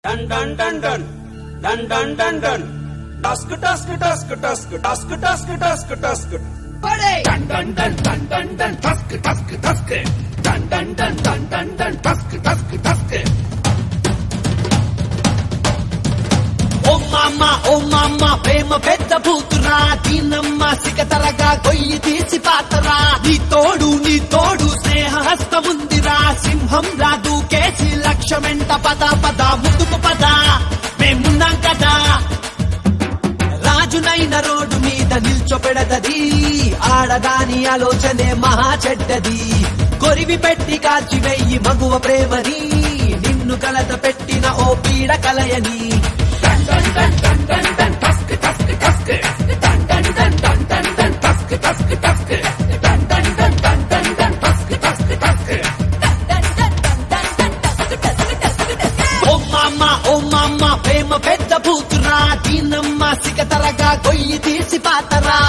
Dun dun dun dun. Dun dun dun dun. Tusk tusk tusk tusk tusk tusk tusk tusk. Dun dun dun dun dun dun tusk tusk tusk. Dun dun dun dun dun dun tusk tusk tusk. ఓ మామ ఓ మామ ప్రేమ పెద్ద బూతురా దీనమ్మ సిగతరగా గొయ్యి తీసి పాతరా నీ తోడు నీ తోడు స్నేహ హస్తముందిరా సింహం రాదు కేసి లక్ష్యమెంట పద పద ముందుకు పద మేమున్నాం కదా రాజునైన రోడ్డు మీద నిల్చోపెడదది ఆడదాని ఆలోచనే మహా చెడ్డది కొరివి పెట్టి కాల్చి వెయ్యి మగువ ప్రేమని నిన్ను కలత పెట్టిన ఓ పీడ కలయని Dun dun dun dun dun dun tusk tusk tusk. Dun dun dun dun dun dun tusk tusk tusk. Dun dun dun dun dun dun tusk tusk tusk. ఓ మామ ఓ మామ ప్రేమ పెద్ద బూతురా దీనమ్మ సిగతరగా గొయ్యి తీసి పాతరా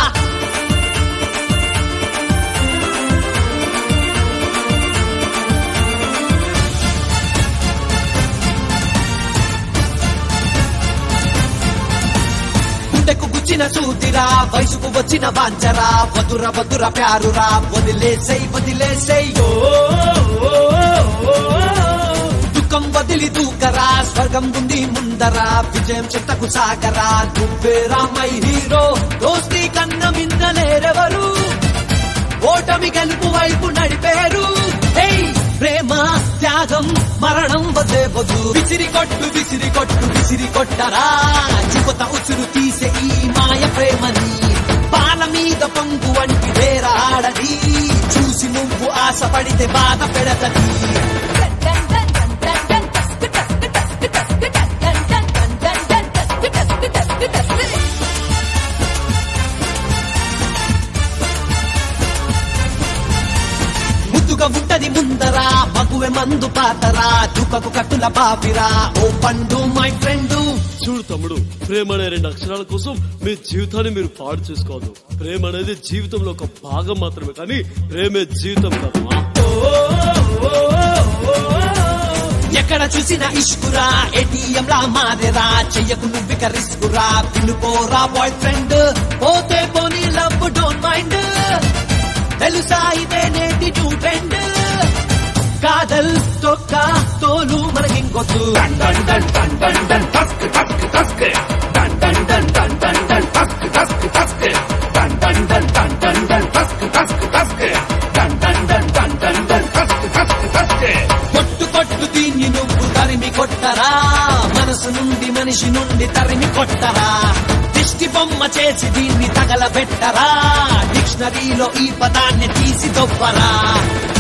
గుండెకు గుచ్చిన సూతిరా వయసుకు వచ్చిన వాంచరా వదుర వదుర ప్యారురా వదిలేసై వదిలేసై ఓ, ఓ, ఓ, ఓ. దుఃఖం వదిలి దూకరా స్వర్గం ఉంది ముందరా విజయం చెట్టకు సాగరా నువ్వేరా మై హీరో దోస్తి కన్న మిన్నలేరెవరు ఓటమి గెలుపు వైపు నడిపేరు ఏయ్ ప్రేమ త్యాగం మరణం వదే వదు విసిరి కొట్టు విసిరి కొట్టు విసిరి కొట్టరా యువత ఉసురు తీసే ఈ మాయ ప్రేమని పాల మీద పొంగు వంటి వేరాడది చూసి నువ్వు ఆశపడితే బాధ పెడతది ముద్దుగా ఉంటది ముందరా మగువె మందు పాతరా దుఃఖకు కట్టుల బాపిరా ఓ పండు మై ఫ్రెండ్ చూడు తమ్ముడు ప్రేమ అనే రెండు అక్షరాల కోసం మీ జీవితాన్ని మీరు పాడు చేసుకోవద్దు ప్రేమ అనేది జీవితంలో ఒక భాగం మాత్రమే కానీ ప్రేమే జీవితం కాదు ఎక్కడ చూసిన ఇష్కురా ఏటీఎం లా మారేరా చెయ్యకు నువ్విక రిస్కురా పిన్నుకోరా బాయ్ ఫ్రెండ్ పోతే పోనీ లవ్ డోంట్ మైండ్ తెలుసా ఇదే నేటి టూ ట్రెండ్ కాదల్ తొక్క తోలు మనకింకొద్దు Dun dun dun dun dun dun tusk tusk tusk. Dun dun dun dun dun dun tusk tusk tusk. Dun dun dun dun dun dun tusk tusk tusk. Dun dun dun dun dun dun tusk tusk tusk. కొట్టు కొట్టు దీన్ని నువ్వు తరిమి కొట్టరా మనసు నుండి మనిషి నుండి తరిమి కొట్టరా దిష్టి బొమ్మ చేసి దీన్ని తగలబెట్టరా డిక్షనరీలో ఈ పదాన్ని తీసి దొబ్బరా